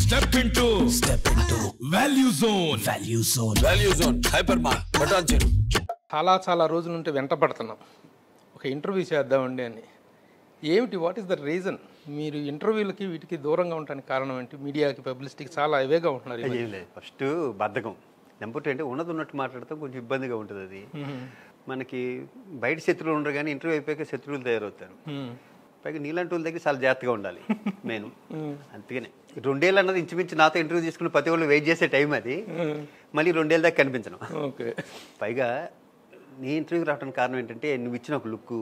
Step into step into value zone value zone value zone hyper మార్ బటాన్ చెరు చాలా చాలా రోజుల నుండి వెంట పడుతున్నాం ఒక ఇంటర్వ్యూ చేద్దామండి అని ఏమిటి వాట్ ఈస్ ద రీజన్ మీరు ఇంటర్వ్యూలకి వీటికి దూరంగా ఉండడానికి కారణం ఏంటి మీడియాకి పబ్లిసిటీకి చాలా అవేగా ఉంటున్నారు ఈ మధ్య. ఏం లేదు ఫస్ట్ బద్ధకం నెంబర్ టూ అంటే ఉన్నది ఉన్నట్టు మాట్లాడతాం కొంచెం ఇబ్బందిగా ఉంటుంది అది మనకి బయట శత్రువులు ఉండరు కానీ ఇంటర్వ్యూ అయిపోయాక శత్రువులు తయారవుతారు మ్మ్. పైగా నీలాంటి వాళ్ళ దగ్గర చాలా జాగ్రత్తగా ఉండాలి నేను అందుకనే రెండేళ్ళు అన్నది ఇంచుమించు నాతో ఇంటర్వ్యూ తీసుకుని ప్రతి వాళ్ళు వెయిట్ చేసే టైం అది మళ్ళీ రెండేళ్ళ దాకా కనిపించను ఓకే పైగా నీ ఇంటర్వ్యూకి రావడానికి కారణం ఏంటంటే నువ్వు ఇచ్చిన ఒక లుక్కు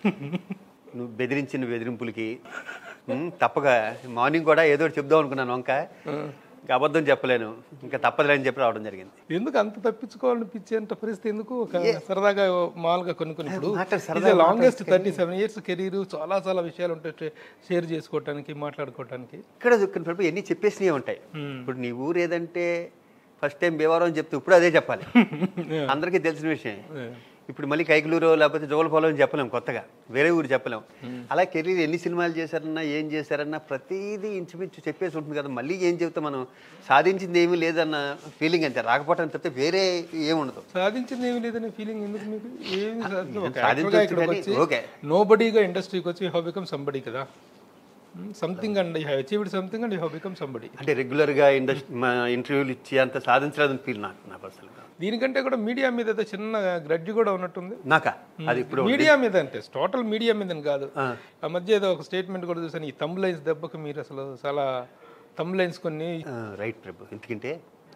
నువ్వు బెదిరించిన బెదిరింపులకి ఉమ్, తప్పక మార్నింగ్ కూడా ఏదో ఒకటి చెప్దాం అనుకున్నాను వంక ఇంకా అబద్ధం చెప్పలేను ఇంకా తప్పదులే అని చెప్పి రావడం జరిగింది ఎందుకు అంత తప్పించుకోవాలనిపించేంత పరిస్థితి ఎందుకు ఒక సరదాగా మామూలుగా కొన్ని కొన్ని ఇప్పుడు మాట్లాడు, సరదాగా longest thirty seven years career చాలా చాలా విషయాలు ఉంటాయి షేర్ చేసుకోవటానికి మాట్లాడుకోవటానికి ఇక్కడ కొన్ని ఎన్ని చెప్పేసినవి ఉంటాయి ఇప్పుడు నీ ఊరు ఏదంటే ఫస్ట్ టైం భీమవరం అని చెప్తే ఇప్పుడు అదే చెప్పాలి అందరికీ తెలిసిన విషయం ఇప్పుడు మళ్ళీ కైకలూరు లేకపోతే జోలపాలెం అని చెప్పలేం కొత్తగా వేరే ఊరు చెప్పలేం అలా కెరీర్ ఎన్ని సినిమాలు చేశారన్నా ఏం చేశారన్నా ప్రతిదీ ఇంచుమించు చెప్పేసి ఉంటుంది కదా మళ్ళీ ఏం చెప్తే మనం సాధించింది ఏమీ లేదన్న ఫీలింగ్ అంతే రాకపోవటం తప్పితే వేరే ఏముండదు సాధించింది ఏమీ లేదనే ఫీలింగ్ ఎందుకు మీకు ఏమి సాధించొచ్చు కానీ, ఓకే. నో బడీగా ఇండస్ట్రీకి వచ్చి హౌ బికమ్ సంబడి కదా something and you achieved something and how become somebody అంటే రెగ్యులర్గా ఇండస్ట్రీ మా ఇంటర్వ్యూలు ఇచ్చి అంత సాధించలేదని ఫీల్ నాకు నా పర్సనల్గా దీనికంటే కూడా మీడియా మీద ఏదో చిన్న గ్రడ్జి కూడా ఉన్నట్టుంది నాకా అది ఇప్పుడు మీడియా మీద అంటే టోటల్ మీడియా మీద కాదు ఆ మధ్య ఏదో ఒక స్టేట్మెంట్ కూడా చూసాను ఈ తమ్ లైన్స్ దెబ్బకి మీరు అసలు చాలా తమ్ లైన్స్ కొన్ని ఆ, రైట్ ప్రభు ఎందుకంటే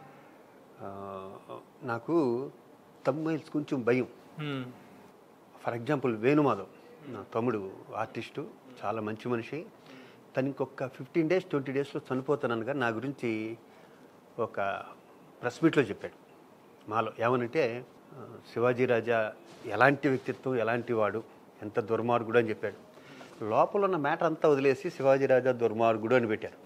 ఆ, నాకు తమ్మైల్స్ కొంచెం భయం మ్మ్. ఫర్ ఎగ్జాంపుల్ వేణుమాధవ్ నా తమ్ముడు ఆర్టిస్టు చాలా మంచి మనిషి తను ఇంకొక ఫిఫ్టీన్ డేస్ ట్వంటీ డేస్లో చనిపోతాననగా నా గురించి ఒక ప్రెస్ మీట్లో చెప్పాడు మాలో ఏమనంటే ఆ, శివాజీ రాజా ఎలాంటి వ్యక్తిత్వం ఎలాంటి వాడు ఎంత దుర్మార్గుడు అని చెప్పాడు లోపల ఉన్న మ్యాటర్ అంతా వదిలేసి శివాజీ రాజా దుర్మార్గుడు అని పెట్టారు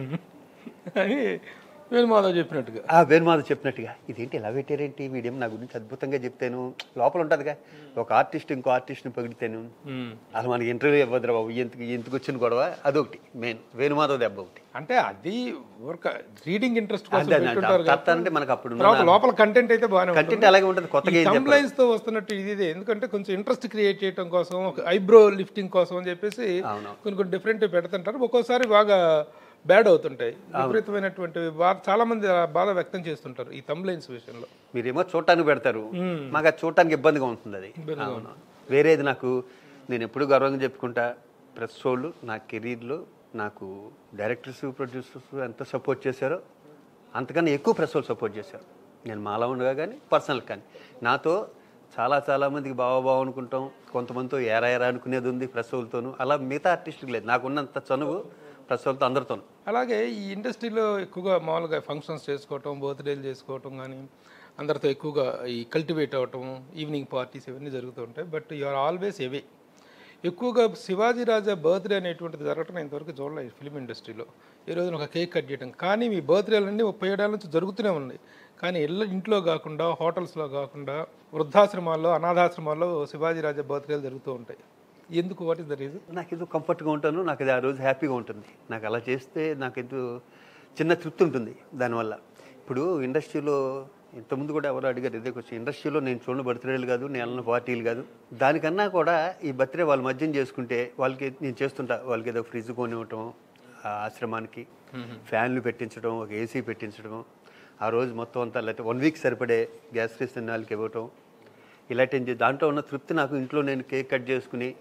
అని వేణుమాధవ్ చెప్పినట్టుగా ఆ వేణుమాధవ్ చెప్పినట్టుగా ఇదేంటి ఇలా పెట్టారేంటి వీడియం నా గురించి అద్భుతంగా చెప్తాను లోపల ఉంటుందిగా ఒక ఆర్టిస్ట్ ఇంకో ఆర్టిస్ట్ని పొగిడితేను మ్మ్. అసలు మనకి ఇంటర్వ్యూ ఇవ్వదురా బాబు ఎందుకు ఎందుకు వచ్చిన గొడవ అదొకటి మెయిన్ వేణుమాధవ్ దెబ్బ ఒకటి అంటే అది ఊరక రీడింగ్ ఇంట్రెస్ట్ కోసం అదే, అదే, పెట్టుంటారు తర్త అంటే మనకు అప్పుడు ఉన్న తర్వాత లోపల కంటెంట్ అయితే బాగానే కంటెంట్ అలాగే ఉంటుంది కొత్తగా ఏం చెప్పరు. లైన్స్ తో వస్తున్నట్టు ఇది ఇదే ఎందుకంటే కొంచెం ఇంట్రెస్ట్ క్రియేట్ చేయడం కోసం ఒక ఐబ్రో లిఫ్టింగ్ కోసం అని చెప్పేసి అవును. కొన్ని కొన్ని డిఫరెంట్ పెడుతుంటారు ఒక్కోసారి బాగా బ్యాడ్ అవుతుంటాయి విపరీతమైనటువంటి బా- చాలా మంది ఆ బాధ వ్యక్తం చేస్తుంటారు ఈ లైన్స్ విషయంలో మీరేమో చూడటానికి పెడతారు మాకు అది చూడటానికి ఇబ్బందిగా ఉంటుంది అది అవును. వేరేది నాకు నేను ఎప్పుడు గర్వంగా చెప్పుకుంటా ప్రెస్ వాళ్ళు నా కెరీర్లో నాకు డైరెక్టర్స్ ప్రొడ్యూసర్స్ ఎంత సపోర్ట్ చేశారో అంతకన్నా ఎక్కువ ప్రెస్ వాళ్ళు సపోర్ట్ చేశారు నేను మాలా ఉండగా కానీ పర్సనల్ కానీ నాతో చాలా చాలా మందికి బావా బావ అనుకుంటాం కొంతమందితో ఏరా ఏరా అనుకునేది ఉంది ప్రెస్ వాళ్ళతోనూ అలా మిగతా ఆర్టిస్టులకు లేదు నాకున్నంత చనువు ప్రెస్ వాళ్ళతో అందరితోనూ అలాగే ఈ ఇండస్ట్రీలో ఎక్కువగా మామూలుగా ఫంక్షన్స్ చేసుకోవటం బర్త్డేలు చేసుకోవటం కానీ అందరితో ఎక్కువగా ఈ కల్టివేట్ అవ్వటం ఈవినింగ్ పార్టీస్ ఇవన్నీ జరుగుతూ ఉంటాయి but you are always away ఎక్కువగా శివాజీ రాజా బర్త్డే అనేటువంటిది జరగటం నేను ఇంతవరకు చూడలేదు ఫిలిం ఇండస్ట్రీలో ఈ రోజున ఒక కేక్ కట్ చేయడం కానీ మీ బర్త్డేలన్నీ ముప్పై ఏడాల నుంచి జరుగుతూనే ఉన్నాయి కానీ ఇళ్ళ ఇంట్లో కాకుండా హోటల్స్లో కాకుండా వృద్ధాశ్రమాల్లో అనాథాశ్రమాల్లో శివాజీ రాజా బర్త్డేలు జరుగుతూ ఉంటాయి ఎందుకు వాట్ ఇస్ ద రీజన్ నాకు ఏదో కంఫర్ట్గా ఉంటాను నాకు అది ఆ రోజు హ్యాపీగా ఉంటుంది నాకు అలా చేస్తే నాకు ఏదో చిన్న తృప్తి ఉంటుంది దానివల్ల ఇప్పుడు ఇండస్ట్రీలో ఇంతకుముందు కూడా ఎవరు అడిగారు ఇదే వచ్చి ఇండస్ట్రీలో నేను చూడని బర్త్డేలు కాదు నేను వెళ్ళిన పార్టీలు కాదు దానికన్నా కూడా ఈ బర్త్డే వాళ్ళ మధ్యం చేసుకుంటే వాళ్ళకి నేను చేస్తుంటా వాళ్ళకి ఏదో ఫ్రిడ్జ్ కొనివ్వటం ఆ ఆశ్రమానికి ఫ్యాన్లు పెట్టించడం ఒక ఏసీ పెట్టించడం ఆ రోజు మొత్తం అంతా లేకపోతే వన్ వీక్ సరిపడే గ్యాస్ స్టేషన్ వాళ్ళకి ఇవ్వటం ఇలాంటి చే- దాంట్లో ఉన్న తృప్తి నాకు ఇంట్లో నేను కేక్ కట్ చేసుకుని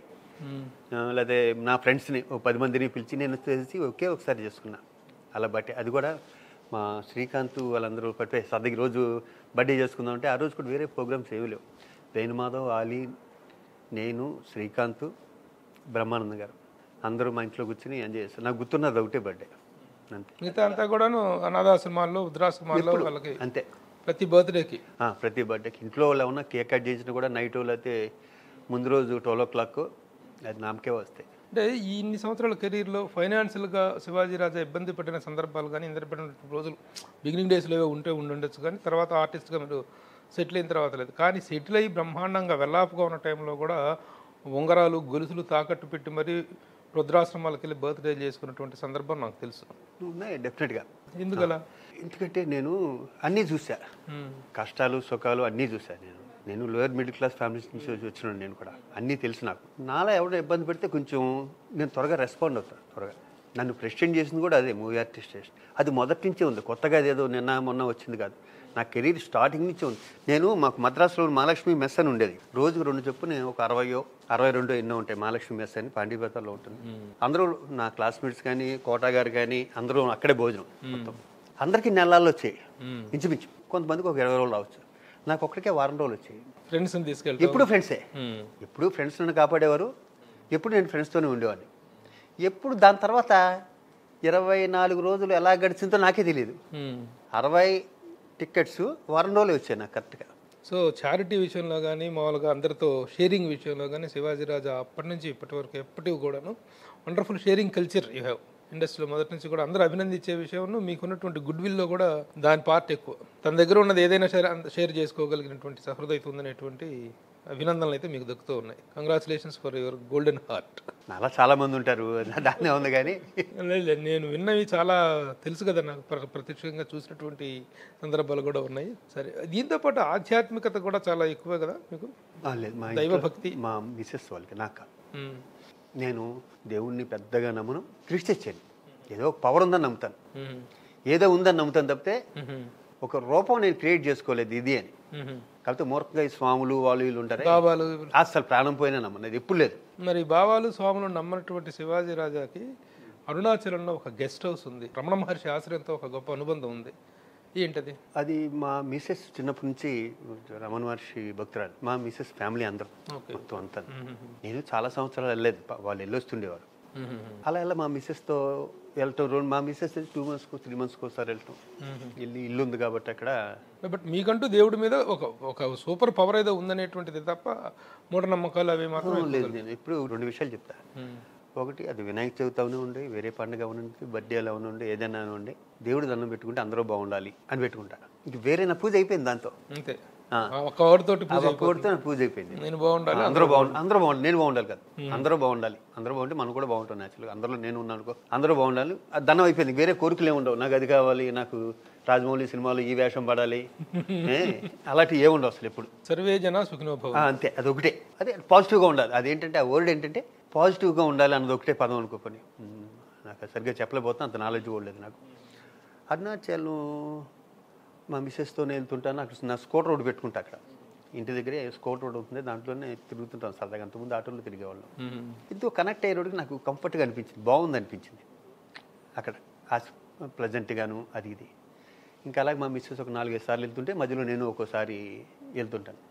ఆ, లేకపోతే నా ఫ్రెండ్స్ని ఓ పది మందిని పిలిచి నేను చేసి ఒకే ఒకసారి చేసుకున్నా అలా బట్టి అది కూడా మా శ్రీకాంత్ వాళ్ళందరూ పట్టే సదకి రోజు బర్త్డే చేసుకుందాం అంటే ఆ రోజు కూడా వేరే ప్రోగ్రామ్స్ ఏమీ లేవు వేణుమాధవ్ ఆలీ నేను శ్రీకాంత్ బ్రహ్మానంద్ గారు అందరూ మా ఇంట్లో కూర్చుని ఎంజాయ్ చేస్తాను నాకు గుర్తున్నది ఒకటే బర్త్డే అంతే మిగతా అంతా కూడాను అనాథాశ్రమాల్లో వృద్ధాశ్రమాల్లో వాళ్ళకి అంతే ప్రతి బర్త్డేకి ఆ, ప్రతి బర్త్డేకి ఇంట్లో వాళ్ళు ఏమన్నా కేక్ కట్ చేసినా కూడా నైట్ లేకపోతే ముందు రోజు ట్వెల్వ్ ఓ క్లాక్ అది నామకే వస్తాయి అంటే ఈ ఇన్ని సంవత్సరాల కెరీర్లో ఫైనాన్షియల్గా శివాజీ రాజా ఇబ్బంది పడిన సందర్భాలు కానీ ఇబ్బంది పడిన రోజులు బిగినింగ్ డేస్లో ఏవో ఉంటే ఉండుండొచ్చు కానీ తర్వాత ఆర్టిస్ట్గా మీరు సెటిల్ అయిన తర్వాత లేదు కానీ సెటిల్ అయ్యి బ్రహ్మాండంగా వెల్లాపుగా ఉన్న టైంలో కూడా ఉంగరాలు గొలుసులు తాకట్టు పెట్టి మరి రుద్రాశ్రమాలకు వెళ్ళి బర్త్డే చేసుకున్నటువంటి సందర్భం నాకు తెలుసు ఉన్నాయి డెఫినెట్గా ఎందుకలా ఎందుకంటే నేను అన్నీ చూసా మ్మ్. కష్టాలు సుఖాలు అన్నీ చూసా నేను నేను లోయర్ మిడిల్ క్లాస్ ఫ్యామిలీస్ నుంచి వచ్చిన నేను కూడా అన్నీ తెలుసు నాకు నాలా ఎవడో ఇబ్బంది పెడితే కొంచెం నేను త్వరగా రెస్పాండ్ అవుతాను త్వరగా నన్ను ప్రెసిడెంట్ చేసింది కూడా అదే మూవీ ఆర్టిస్ట్ అది మొదటి నుంచే ఉంది కొత్తగా అదేదో నిన్న మొన్న వచ్చింది కాదు నా కెరీర్ స్టార్టింగ్ నుంచే ఉంది నేను మాకు మద్రాసులో మహాలక్ష్మి మెస్ అని ఉండేది రోజుకు రెండు చెప్పు నేను ఒక అరవయో అరవై రెండో ఎన్నో ఉంటాయి మహాలక్ష్మి మెస్ అని పాండీపేటలో ఉంటుంది అందరూ నా క్లాస్మేట్స్ కానీ కోటా గారు కానీ అందరూ అక్కడే భోజనం మొత్తం అందరికీ నెలల్లో వచ్చాయి ఇంచుమించు కొంతమందికి ఒక ఇరవై రోజులు రావచ్చు నాకు ఒక్కడికే వారం రోజులు వచ్చాయి ఫ్రెండ్స్ని తీసుకెళ్తాం ఎప్పుడు ఫ్రెండ్సే మ్మ్. ఎప్పుడు ఫ్రెండ్స్ నన్ను కాపాడేవారు ఎప్పుడు నేను ఫ్రెండ్స్తోనే ఉండేవాడిని ఎప్పుడు దాని తర్వాత ఇరవై నాలుగు రోజులు ఎలా గడిచిందో నాకే తెలియదు మ్మ్. అరవై టికెట్స్ వారం రోజులు వచ్చాయి నాకు కరెక్ట్గా సో చారిటీ విషయంలో కానీ మామూలుగా అందరితో షేరింగ్ విషయంలో కానీ శివాజీ రాజా అప్పటి నుంచి ఇప్పటి వరకు ఎప్పటివి కూడాను wonderful sharing culture you have ఇండస్ట్రీలో మొదటి నుంచి కూడా అందరూ అభినందించే విషయంలో మీకున్నటువంటి గుడ్ విల్లో కూడా దాని పార్ట్ ఎక్కువ తన దగ్గర ఉన్నది ఏదైనా షేర్ షేర్ చేసుకోగలిగినటువంటి సహృదయత ఉందనేటువంటి అభినందనలు అయితే మీకు దక్కుతూ ఉన్నాయి congratulations for your golden heart అలా చాలా మంది ఉంటారు దాన్నే ఉంది కానీ లేదు లేదు, నేను విన్నవి చాలా తెలుసు కదా నాకు ప్ర- ప్రత్యక్షంగా చూసినటువంటి సందర్భాలు కూడా ఉన్నాయి సరే దీంతో పాటు ఆధ్యాత్మికత కూడా చాలా ఎక్కువే కదా మీకు ఆ, లేదు మా దైవ ఇంట్లో- భక్తి. మా మిస్సెస్ వాళ్ళకి నాకు మ్మ్. నేను దేవుణ్ణి పెద్దగా నమ్మను క్రిస్టియన్ ఏదో ఒక పవర్ ఉందని నమ్ముతాను మ్మ్. ఏదో ఉందని నమ్ముతాను తప్పితే మ్మ్. ఒక రూపం నేను క్రియేట్ చేసుకోలేదు ఇది అని మ్మ్. కాకపోతే మూర్ఖంగా ఈ స్వాములు వాళ్ళు వీళ్ళు ఉంటారే భావాలు అసలు ప్రాణం పోయినా నమ్మను అది ఎప్పుడు లేదు మరి భావాలు స్వాములు నమ్మనటువంటి శివాజీ రాజాకి అరుణాచలంలో ఒక గెస్ట్ హౌస్ ఉంది రమణ మహర్షి ఆశ్రయంతో ఒక గొప్ప అనుబంధం ఉంది ఏంటది అది మా మిసెస్ చిన్నప్పటి నుంచి రమణ మహర్షి భక్తురాలు మా మిసెస్ ఫ్యామిలీ అందరం ఓకే. మొత్తం అంతా నేను చాలా సంవత్సరాలు వెళ్ళలేదు ప- వాళ్ళు వెళ్ళొస్తుండేవారు అలా అలా మా మిస్సెస్తో వెళ్ళటం రెండు మా మిస్సెస్ టూ మంత్స్కి త్రీ మంత్స్కి ఒకసారి వెళ్తాం ఇల్లు ఇల్లు ఉంది కాబట్టి అక్కడ బట్ మీకంటూ దేవుడి మీద ఒక ఒక సూపర్ పవర్ ఏదో ఉందనేటువంటిది తప్ప మూఢనమ్మకాలు అవి మాత్రం లేదు నేను ఇప్పుడు రెండు విషయాలు చెప్తా ఒకటి అది వినాయక చవితి అవనివ్వండి వేరే పండుగ అవనండి బర్త్డేలు అవనండి ఏదైనా అవనండి దేవుడు దండం పెట్టుకుంటే అందరూ బాగుండాలి అని పెట్టుకుంటా ఇంక వేరే నా పూజ అయిపోయింది దాంతో అంతే ఆ. ఆ ఒక్క వాడితోటి పూజ ఆ ఒక్కడితో నా పూజ అయిపోయింది నేను బాగుండాలి అందరూ బాగుండాలి అందరూ బాగుండాలి నేను బాగుండాలి కదా అందరూ బాగుండాలి అందరూ బాగుంటే మనం కూడా బాగుంటాం న్యాచురల్గా అందరూ నేను ఉన్నాను అనుకో అందరూ బాగుండాలి అది దండం అయిపోయింది వేరే కోరికలు ఏమి ఉండవు నాకు అది కావాలి నాకు రాజమౌళి సినిమాలో ఈ వేషం పడాలి ఏ, అలాంటివి ఏముండవు అసలు ఎప్పుడు సర్వే జన సుఖినోభవ ఆ, అంతే అది ఒకటే అదే పాజిటివ్గా ఉండాలి అదేంటంటే ఆ వర్డ్ ఏంటంటే పాజిటివ్గా ఉండాలి అన్నది ఒకటే పదం అనుకోపని ఉమ్, నాకు అది సరిగ్గా చెప్పలేకపోతే అంత నాలెడ్జ్ కూడా లేదు నాకు అరుణాచలం మా మిస్సెస్తో వెళ్తుంటాను అక్కడ నా స్కూటర్ రోడ్ పెట్టుకుంటా అక్కడ ఇంటి దగ్గరే స్కూటర్ రోడ్ ఉంటుంది దాంట్లోనే తిరుగుతుంటాం సరదాగా అంతకుముందు ఆటోలో తిరిగేవాళ్ళం ఇంతో కనెక్ట్ అయ్యేటికి నాకు కంఫర్ట్గా అనిపించింది బాగుంది అనిపించింది అక్కడ ప్లజెంట్గాను అది ఇది ఇంకా అలాగే మా మిస్సెస్ ఒక నాలుగైదు సార్లు వెళ్తుంటే మధ్యలో నేను ఒక్కోసారి వెళ్తుంటాను